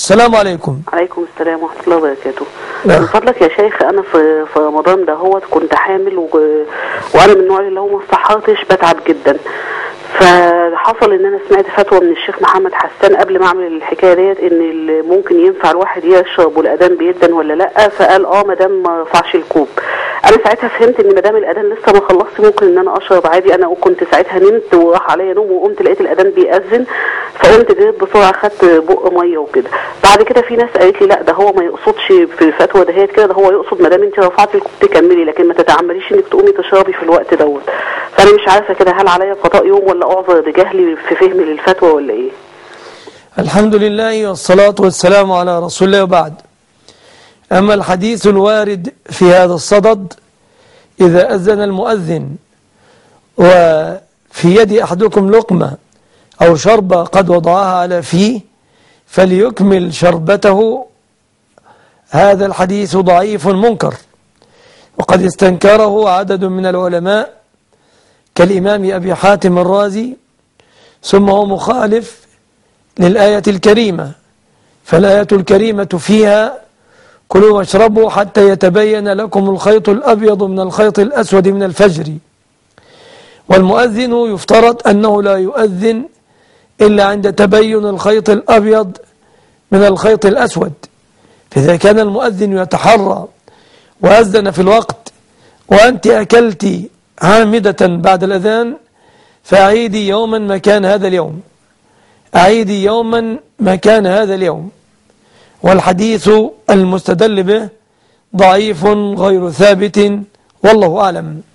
السلام عليكم عليكم السلام ورحمة الله وبركاته نعم. من فضلك يا شيخ أنا في في رمضان ده هو كنت حامل و... وأنا من النوع اللي هو ما استحرتش بتعب جدا فحصل ان انا سمعت فتوى من الشيخ محمد حسان قبل ما اعمل الحكايه ديت ان ال- ممكن ينفع الواحد يشرب والاذان بيدن ولا لا فقال اه ما دام ما رفعش الكوب انا ساعتها فهمت ان ما دام الاذان لسه ما خلصت ممكن ان انا اشرب عادي انا كنت ساعتها نمت وراح عليا نوم وقمت لقيت الاذان بيأذن فقمت جريت بسرعه خدت بق ميه وكده بعد كده في ناس قالت لي لا ده هو ما يقصدش في الفتوى دهيت كده ده هو يقصد ما دام انت رفعتي الكوب تكملي لكن ما تتعمديش انك تقومي تشربي في الوقت دوت فانا مش عارفه كده هل عليا قضاء يوم ولا اعذر بجهلي في فهمي للفتوى ولا ايه الحمد لله والصلاة والسلام على رسول الله وبعد أما الحديث الوارد في هذا الصدد إذا أذن المؤذن وفي يد أحدكم لقمة أو شربة قد وضعها على فيه فليكمل شربته هذا الحديث ضعيف منكر وقد استنكره عدد من العلماء كالإمام أبي حاتم الرازي ثم هو مخالف للآية الكريمة فالآية الكريمة فيها كلوا واشربوا حتى يتبين لكم الخيط الأبيض من الخيط الأسود من الفجر والمؤذن يفترض أنه لا يؤذن إلا عند تبين الخيط الأبيض من الخيط الأسود فإذا كان المؤذن يتحرى وأذن في الوقت وأنت أكلت عامدة بعد الأذان فأعيدي يوما مكان هذا اليوم أعيدي يوما مكان هذا اليوم والحديث المستدل به ضعيف غير ثابت والله أعلم